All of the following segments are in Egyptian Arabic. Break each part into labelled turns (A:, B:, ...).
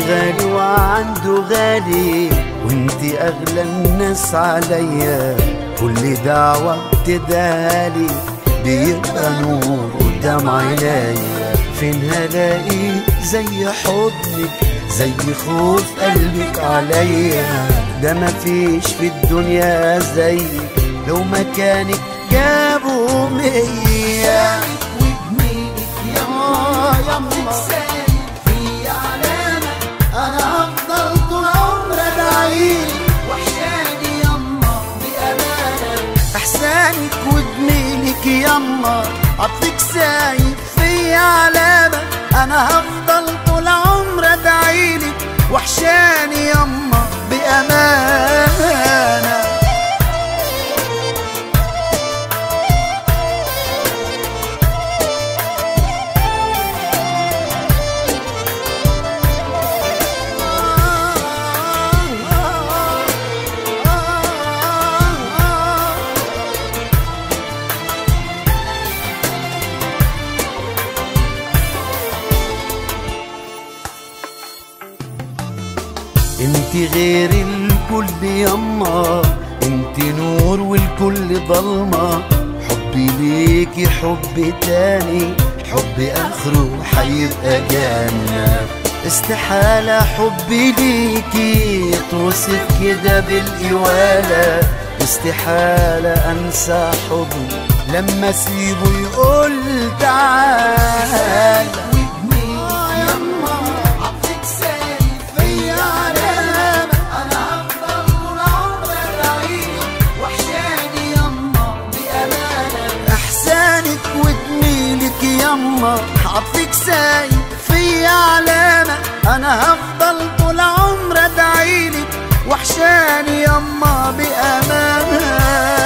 A: غالي وعنده غالي وانت اغلى الناس عليا كل دعوة بتدالي بيبقى نور قدام عينيا فين هلاقي زي حضنك زي خوف قلبك عليا ده مفيش في الدنيا زيك لو مكانك جابوا مية انا هفضل طول عمري ادعيلك
B: وحشاني يما بأمانة
A: احسانك وجميلك يما عطفك سايب فيا علامة انا هفضل طول عمري ادعيلك وحشاني يما بأمانة انت غير الكل يما انت نور والكل ضلمة حبي ليكي حب تاني حب اخره حيبقى جنة استحالة حبي ليكي يتوصف كده بالإوالة استحالة انسى حبي لما اسيبه يقول تعالى
B: عطفك سايب فيا علامة أنا هفضل طول عمري أدعيلك وحشاني يما بأمانة
A: احسانك وجميلك يما عطفك سايب فيا علامة انا هفضل طول عمري ادعيلك وحشاني يما بأمانة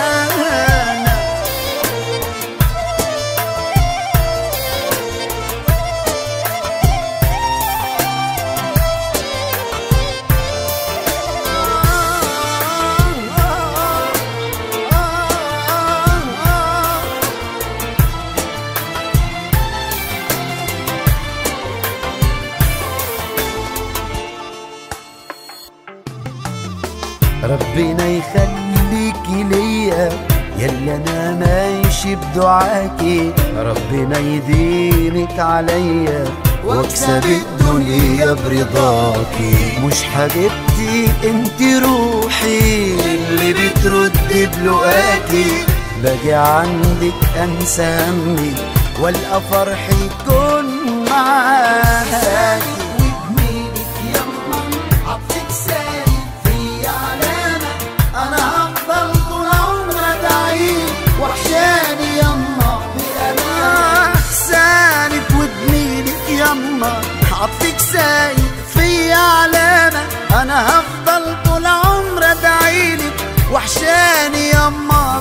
A: ربنا يخليكي ليا يلا انا ماشي بدعاكي ربنا يديمك عليا واكسب الدنيا برضاكي مش حبيبتي انت روحي اللي بترد بلقاكي باجي عندك انسى همي والقى فرحي يكون معاكي
B: وجميلك يما عطفك سايب فيا علامة أنا هفضل طول عمري أدعيلك وحشاني يما بأمانة
A: احسانك وجميلك يما عطفك سايب فيا علامة انا هفضل طول عمري ادعيلك وحشاني يما